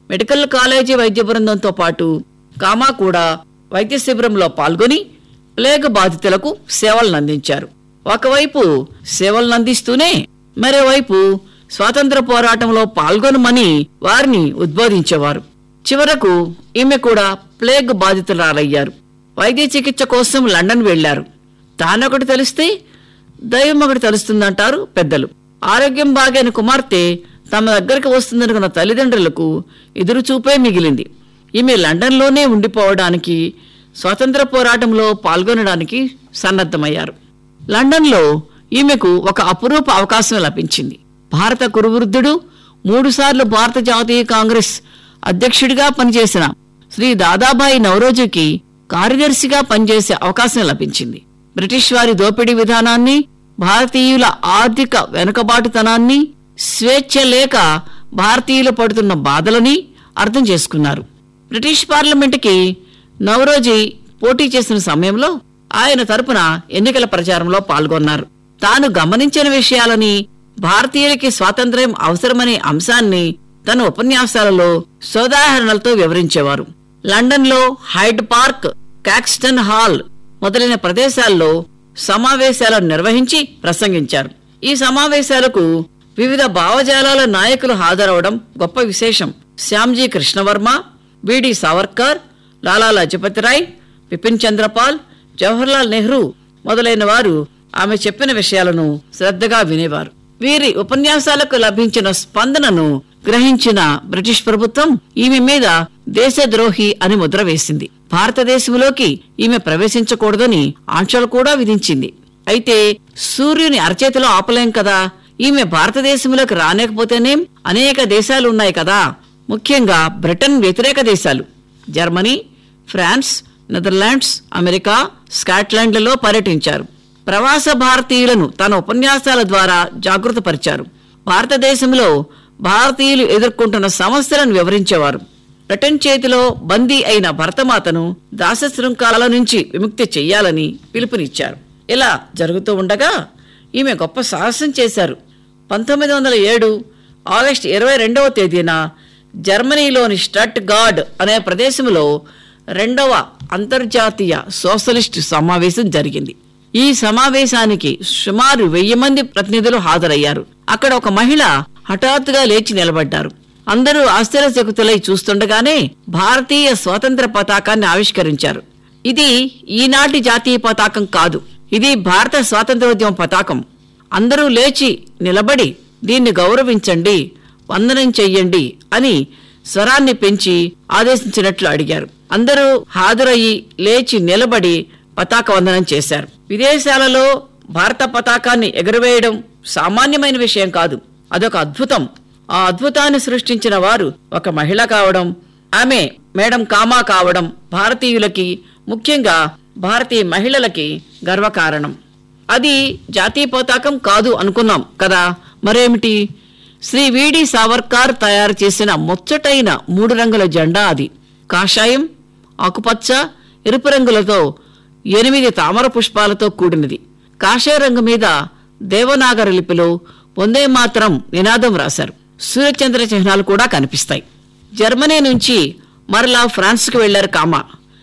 medical college వైద్య బృందంతో పాటు కామా కూడా వైద్య శిబిరంలో పాల్గొని ప్లేగ్ బాధితులకు సేవలను అందించారు ఒకవైపు సేవలను అందిస్తూనే మరోవైపు స్వాతంత్ర పోరాటంలో పాల్గొనమని వారిని ఉద్బోధించేవారు చివరకు ఈమె కూడా ప్లేగ్ బాధితురాలయ్యారు వైద్య చికిత్స కోసం లండన్ వెళ్లారు తానొకటి తెలిస్తే దైవం ఒకటి తెలుస్తుందంటారు పెద్దలు ఆరోగ్యం బాగైన కుమార్తె తమ దగ్గరికి వస్తుందనుకున్న తల్లిదండ్రులకు ఎదురుచూపే మిగిలింది ఈమె లండన్లోనే ఉండిపోవడానికి స్వాతంత్ర పోరాటంలో పాల్గొనడానికి సన్నద్ధమయ్యారు లండన్లో ఈమెకు ఒక అపురూప అవకాశం లభించింది భారత కురువృద్ధుడు మూడుసార్లు భారత జాతీయ కాంగ్రెస్ అధ్యక్షుడిగా పనిచేసిన శ్రీ దాదాబాయి నవరోజుకి కార్యదర్శిగా పనిచేసే అవకాశం లభించింది బ్రిటిష్ వారి దోపిడీ విధానాన్ని భారతీయుల ఆర్థిక వెనుకబాటుతనాన్ని స్వేచ్ఛ లేక భారతీయులు పడుతున్న బాధలని అర్థం చేసుకున్నారు బ్రిటిష్ పార్లమెంటుకి నవరోజీ పోటీ చేసిన సమయంలో ఆయన తరపున ఎన్నికల ప్రచారంలో పాల్గొన్నారు తాను గమనించిన విషయాలని భారతీయులకి స్వాతంత్ర్యం అవసరమనే అంశాన్ని తన ఉపన్యాసాలలో సోదాహరణలతో వివరించేవారు లండన్లో హైడ్ పార్క్ కాక్స్టన్ హాల్ మొదలైన ప్రదేశాల్లో సమావేశాలను నిర్వహించి ప్రసంగించారు ఈ సమావేశాలకు వివిధ భావజాలాల నాయకులు హాజరవడం గొప్ప విశేషం శ్యామ్జీ కృష్ణవర్మ బిడి సావర్కర్ లాలా లజపతి రాయ్ బిపిన్ చంద్రపాల్ జవహర్లాల్ నెహ్రూ మొదలైన వారు ఆమె చెప్పిన విషయాలను శ్రద్ధగా వినేవారు వీరి ఉపన్యాసాలకు లభించిన స్పందనను గ్రహించిన బ్రిటిష్ ప్రభుత్వం ఈమె మీద దేశద్రోహి అని ముద్ర వేసింది భారతదేశంలోకి ఈమె ప్రవేశించకూడదని ఆంక్షలు కూడా విధించింది అయితే సూర్యుని అరచేతిలో ఆపలేం కదా ఈమె భారతదేశంలోకి రానేకపోతేనేం అనేక దేశాలు ఉన్నాయి కదా ముఖ్యంగా బ్రిటన్ వ్యతిరేక దేశాలు జర్మనీ ఫ్రాన్స్ నెదర్లాండ్స్ అమెరికా స్కాట్లాండ్లలో పర్యటించారు ప్రవాస భారతీయులను తన ఉపన్యాసాల ద్వారా జాగృతపరిచారు భారతదేశంలో భారతీయులు ఎదుర్కొంటున్న సమస్యలను వివరించేవారు బ్రిటన్ చేతిలో బందీ అయిన భరతమాతను దాస శృంఖాల నుంచి విముక్తి చెయ్యాలని పిలుపునిచ్చారు ఇలా జరుగుతూ ఉండగా ఈమె గొప్ప సాహసం చేశారు పంతొమ్మిది వందల ఏడు ఆగస్టు ఇరవై రెండవ తేదీన జర్మనీలోని స్టట్ గార్డ్ అనే ప్రదేశంలో రెండవ అంతర్జాతీయ సోషలిస్ట్ సమావేశం జరిగింది ఈ సమావేశానికి సుమారు వెయ్యి మంది ప్రతినిధులు హాజరయ్యారు అక్కడ ఒక మహిళ హఠాత్తుగా లేచి నిలబడ్డారు అందరూ ఆశ్చర్యచకుతులై చూస్తుండగానే భారతీయ స్వాతంత్ర పతాకాన్ని ఆవిష్కరించారు ఇది ఈనాటి జాతీయ పతాకం కాదు ఇది భారత స్వాతంత్రోద్యమ పతాకం అందరూ లేచి నిలబడి దీన్ని గౌరవించండి వందనం చెయ్యండి అని స్వరాన్ని పెంచి ఆదేశించినట్లు అడిగారు అందరూ హాజరయ్యి లేచి నిలబడి పతాక వందనం చేశారు విదేశాలలో భారత పతాకాన్ని ఎగురవేయడం సామాన్యమైన విషయం కాదు అదొక అద్భుతం ఆ అద్భుతాన్ని సృష్టించిన వారు ఒక మహిళ కావడం ఆమె మేడం కామా కావడం భారతీయులకి ముఖ్యంగా భారతీయ మహిళలకి గర్వకారణం అది జాతీయ పతాకం కాదు అనుకున్నాం కదా మరేమిటి శ్రీ విడి సావర్కర్ తయారు చేసిన ముచ్చటైన మూడు రంగుల జెండా అది కాషాయం ఆకుపచ్చ ఎరుపు రంగులతో ఎనిమిది తామర పుష్పాలతో కూడినది కాషాయ రంగు మీద దేవనాగరి లిపిలో వందే మాత్రం నినాదం రాశారు సూర్యచంద్ర చిహ్నాలు కూడా కనిపిస్తాయి జర్మనీ నుంచి మరలా ఫ్రాన్స్కి వెళ్లారు కామా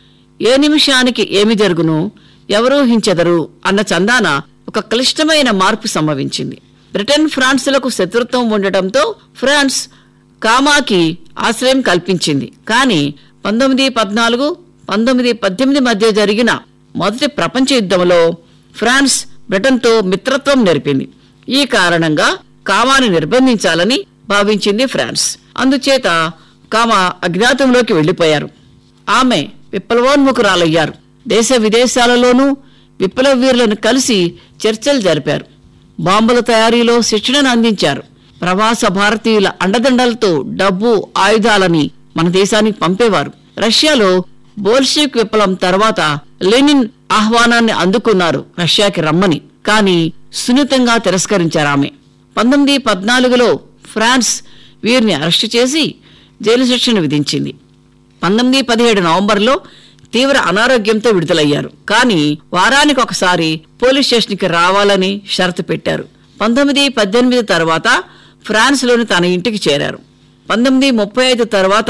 ఏ నిమిషానికి ఏమి జరుగును ఎవరూ హించెదరు అన్న చందాన ఒక క్లిష్టమైన మార్పు సంభవించింది బ్రిటన్ ఫ్రాన్స్లకు శత్రుత్వం ఉండటంతో ఫ్రాన్స్ కామాకి ఆశ్రయం కల్పించింది కానీ పంతొమ్మిది పద్నాలుగు పంతొమ్మిది పద్దెనిమిది మధ్య జరిగిన మొదటి ప్రపంచ యుద్ధంలో ఫ్రాన్స్ బ్రిటన్తో మిత్రత్వం నెరిపింది ఈ కారణంగా కామాని నిర్బంధించాలని భావించింది ఫ్రాన్స్ అందుచేత కామా అజ్ఞాతంలోకి వెళ్లిపోయారు ఆమె విప్లవోన్ముఖురాలయ్యారు దేశ విదేశాలలోనూ విప్లవ వీరులను కలిసి చర్చలు జరిపారు బాంబుల తయారీలో శిక్షణను అందించారు ప్రవాస భారతీయుల అండదండలతో డబ్బు ఆయుధాలని మన దేశానికి పంపేవారు రష్యాలో బోల్షిక్ విప్లవం తర్వాత లెనిన్ ఆహ్వానాన్ని అందుకున్నారు రష్యాకి రమ్మని కానీ సున్నితంగా తిరస్కరించారు ఆమె పంతొమ్మిది పద్నాలుగులో ఫ్రాన్స్ వీరిని అరెస్టు చేసి జైలు శిక్షను విధించింది పంతొమ్మిది పదిహేడు నవంబర్లో తీవ్ర అనారోగ్యంతో విడుదలయ్యారు కానీ వారానికి ఒకసారి పోలీస్ స్టేషన్కి రావాలని షరతు పెట్టారు పంతొమ్మిది పద్దెనిమిది తర్వాత ఫ్రాన్స్లోని తన ఇంటికి చేరారు పంతొమ్మిది ముప్పై ఐదు తర్వాత